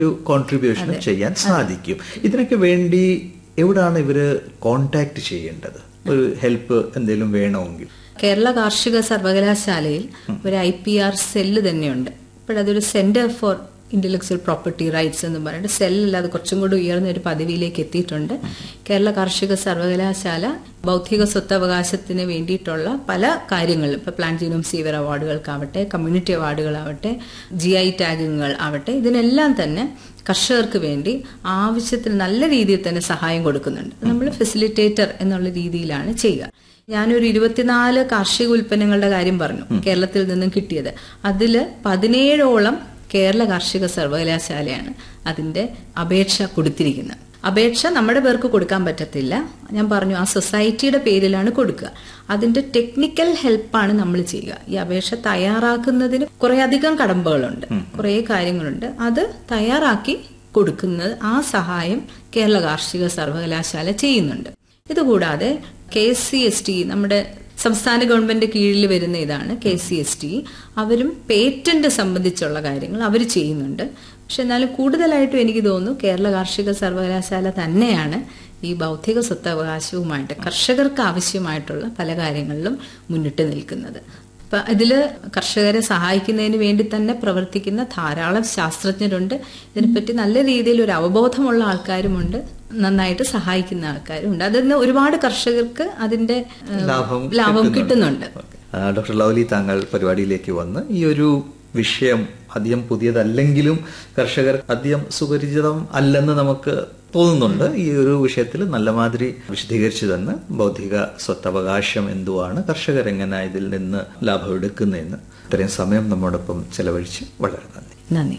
ഒരു കോൺട്രിബ്യൂഷൻ ചെയ്യാൻ സാധിക്കും ഇതിനൊക്കെ വേണ്ടി എവിടാണ് ഇവര് കോണ്ടാക്ട് ചെയ്യേണ്ടത് ഒരു ഹെൽപ്പ് എന്തെങ്കിലും വേണമെങ്കിൽ കേരള കാർഷിക സർവകലാശാലയിൽ ഒരു ഐ പി ആർ സെല്ല് തന്നെയുണ്ട് ഇപ്പോഴതൊരു centre for intellectual property rights എന്ന് പറഞ്ഞിട്ട് സെല്ലല്ല അത് കുറച്ചും കൂടി ഉയർന്ന ഒരു പദവിയിലേക്ക് എത്തിയിട്ടുണ്ട് കേരള കാർഷിക സർവകലാശാല ബൗദ്ധിക സ്വത്തവകാശത്തിന് വേണ്ടിയിട്ടുള്ള പല കാര്യങ്ങളും ഇപ്പൊ പ്ലാൻ ജീനോം സീവർ അവാർഡുകൾക്കാവട്ടെ കമ്മ്യൂണിറ്റി അവാർഡുകളാവട്ടെ ജി ഐ ടാഗുകൾ ആവട്ടെ ഇതിനെല്ലാം തന്നെ കർഷകർക്ക് വേണ്ടി ആവശ്യത്തിന് നല്ല രീതിയിൽ തന്നെ സഹായം കൊടുക്കുന്നുണ്ട് നമ്മൾ ഫെസിലിറ്റേറ്റർ എന്നുള്ള രീതിയിലാണ് ചെയ്യുക ഞാനൊരു ഇരുപത്തിനാല് കാർഷിക ഉൽപ്പന്നങ്ങളുടെ കാര്യം പറഞ്ഞു കേരളത്തിൽ നിന്നും കിട്ടിയത് അതില് പതിനേഴോളം കേരള കാർഷിക സർവകലാശാലയാണ് അതിന്റെ അപേക്ഷ കൊടുത്തിരിക്കുന്നത് അപേക്ഷ നമ്മുടെ പേർക്ക് കൊടുക്കാൻ പറ്റത്തില്ല ഞാൻ പറഞ്ഞു ആ സൊസൈറ്റിയുടെ പേരിലാണ് കൊടുക്കുക അതിന്റെ ടെക്നിക്കൽ ഹെൽപ്പാണ് നമ്മൾ ചെയ്യുക ഈ അപേക്ഷ തയ്യാറാക്കുന്നതിന് കുറെ അധികം കടമ്പകളുണ്ട് കുറെ കാര്യങ്ങളുണ്ട് അത് തയ്യാറാക്കി കൊടുക്കുന്നത് ആ സഹായം കേരള കാർഷിക സർവകലാശാല ചെയ്യുന്നുണ്ട് ഇതുകൂടാതെ കെ സി എസ് ടി നമ്മുടെ സംസ്ഥാന ഗവൺമെന്റ് കീഴിൽ വരുന്ന ഇതാണ് കെ സി എസ് ടി അവരും പേറ്റന്റ് സംബന്ധിച്ചുള്ള കാര്യങ്ങൾ അവർ ചെയ്യുന്നുണ്ട് പക്ഷെ എന്നാലും കൂടുതലായിട്ടും എനിക്ക് തോന്നുന്നു കേരള കാർഷിക സർവകലാശാല തന്നെയാണ് ഈ ബൗദ്ധിക സ്വത്തവകാശവുമായിട്ട് കർഷകർക്ക് ആവശ്യമായിട്ടുള്ള പല കാര്യങ്ങളിലും മുന്നിട്ട് നിൽക്കുന്നത് അപ്പൊ ഇതില് കർഷകരെ സഹായിക്കുന്നതിന് വേണ്ടി തന്നെ പ്രവർത്തിക്കുന്ന ധാരാളം ശാസ്ത്രജ്ഞരുണ്ട് ഇതിനെപ്പറ്റി നല്ല രീതിയിൽ ഒരു അവബോധമുള്ള ആൾക്കാരുമുണ്ട് നന്നായിട്ട് സഹായിക്കുന്ന ആൾക്കാരുണ്ട് അതിന് ഒരുപാട് കർഷകർക്ക് അതിന്റെ ഏഹ്, ലാഭം ലാഭം കിട്ടുന്നുണ്ട് ആ, ഡോക്ടർ ലൗലി താങ്കൾ പരിപാടിയിലേക്ക് വന്ന് ഈ ഒരു വിഷയം അധികം പുതിയതല്ലെങ്കിലും കർഷകർ അധികം സുപരിചിതം അല്ലെന്ന് നമുക്ക് തോന്നുന്നുണ്ട് ഈ ഒരു വിഷയത്തിൽ നല്ല മാതിരി വിശദീകരിച്ചു തന്ന് ബൗദ്ധിക സ്വത്തവകാശം എന്തുവാണ് കർഷകർ എങ്ങനെ ഇതിൽ നിന്ന് ലാഭം എടുക്കുന്നതെന്ന് ഇത്രയും സമയം നമ്മോടൊപ്പം ചെലവഴിച്ച് വളരെ നന്ദി നന്ദി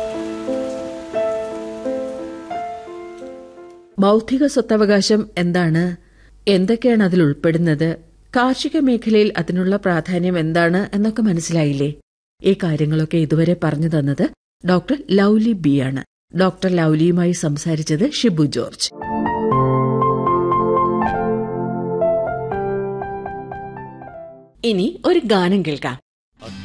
ബൗദ്ധിക സ്വത്തവകാശം എന്താണ് എന്തൊക്കെയാണ് അതിൽ ഉൾപ്പെടുന്നത് കാർഷിക മേഖലയിൽ അതിനുള്ള പ്രാധാന്യം എന്താണ് എന്നൊക്കെ മനസ്സിലായില്ലേ ഈ കാര്യങ്ങളൊക്കെ ഇതുവരെ പറഞ്ഞു തന്നത് ഡോക്ടർ ലൗലി ബി ആണ് ഡോക്ടർ ലൗലിയുമായി സംസാരിച്ചത് ഷിബു ജോർജ് ഇനി ഒരു ഗാനം കേൾക്കാം